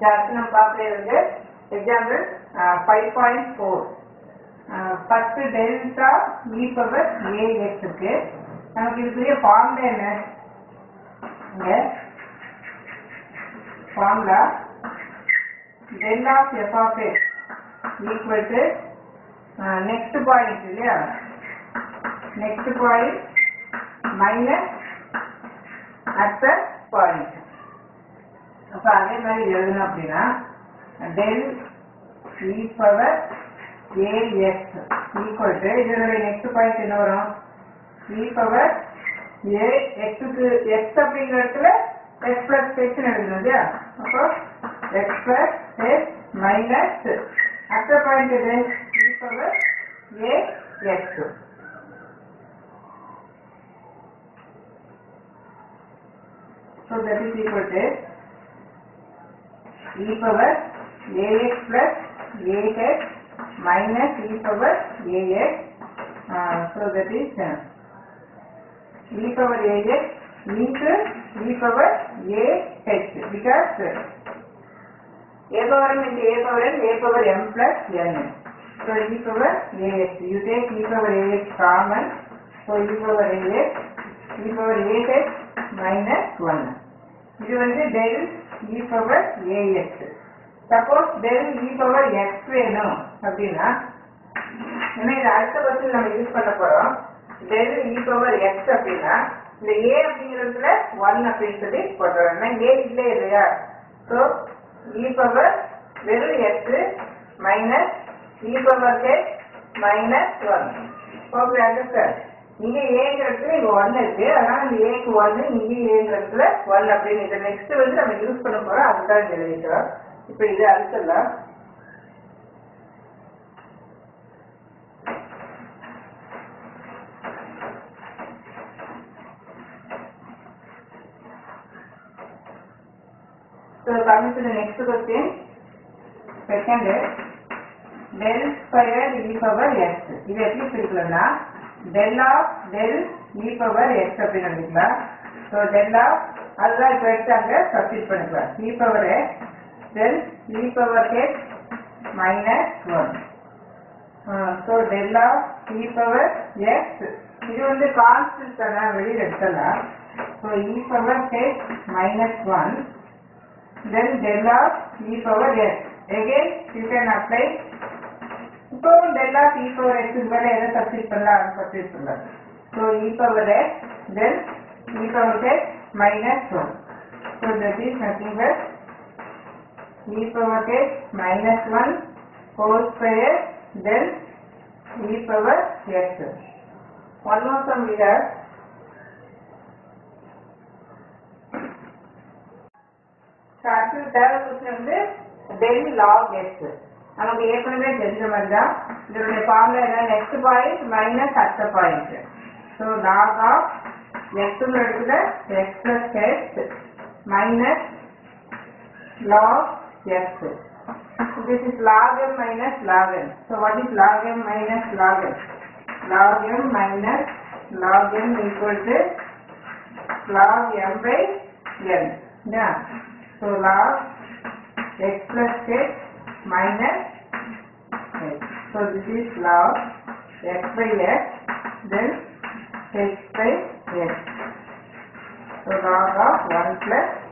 அடுத்து நம்ம பார்க்கறது வந்து example five point four first delta e power a x இருக்கு நமக்கு இதுக்குரிய ஃபார்முலா என்ன இங்க formula del of f of x equal to uh, next point இல்லையா next point minus at the point அப்ப அதே மாதிரி எழுதணும் அப்படின்னா del e power ax equal to இதனுடைய next point என்ன வரும் e power a x க்கு x அப்படிங்கிற இடத்துல x plus h ன்னு எழுதணும் இல்லையா அப்போ x plus h minus அடுத்த பாயிண்ட் எது e power a x so that is equal to e power ax plus ax minus e power ax uh, so that is uh, e power ax into e power ah because uh, a power m into a power n, a power m plus n. So e power ax, you take e power ax common, so e power ax, e power ax minus 1. இது வந்து del e power ax. Suppose del e power x வேணும் அப்படின்னா ஏன்னா இது அடுத்த பஸ்ஸில் நம்ம use பண்ண போறோம் del e power x அப்படின்னா இந்த a அப்படிங்கிறதுல 1 அப்படின்னு சொல்லி போட்டுறோம் ஏன்னா a இல்லை இல்லையா ஸோ e power வெறும் x minus e power h minus 1 okay understand இங்க ஏங்கிறதுல இங்க 1 இருக்கு அதனால இந்த ஏக்கு 1 இங்க ஏங்கிறதுல 1 அப்படின்னு இதை நெக்ஸ்ட் வந்து நம்ம யூஸ் பண்ண போறோம் அதுதான் இங்க எழுதிக்கிறோம் இப்போ இது அடுத்தலாம் So coming to the next question. Second is del square e power x. இது எப்படி பிரிக்கலாம்னா del of del e power x அப்படின்னு எழுதிக்கலாம். So del of அதுதான் இப்போ எடுத்து அங்க சப்ஸ்டிட் பண்ணிக்கலாம். e power x del e power x minus 1. Uh, so del of e power x இது வந்து கான்ஸ்டன்ட் தானே வெளியில் எடுத்துடலாம். So e power x minus 1 then del of e power x. Again, you can apply. இப்போ del of e power x க்கு மேல எதை substitute பண்ணலாம் சப்ஸ்டிட் பண்ணலாம் so e power x then e power x minus 1 so that is nothing but e power x minus 1 whole square then e power x one more sum we have So, அடுத்தது third question வந்து del log x நமக்கு ஏற்கனவே தெரிஞ்ச மாதிரி தான் இதனுடைய formula என்ன next point minus அடுத்த பாயிண்ட் ஸோ லாக் ஆஃப் எக்ஸுங்கிற இடத்துல x plus x minus log x this is log m minus log m so what is log m minus log m log m minus log m equal to log m by n. Yeah. So log x plus x minus x. So this is log x by x, then x by x. So log of 1 plus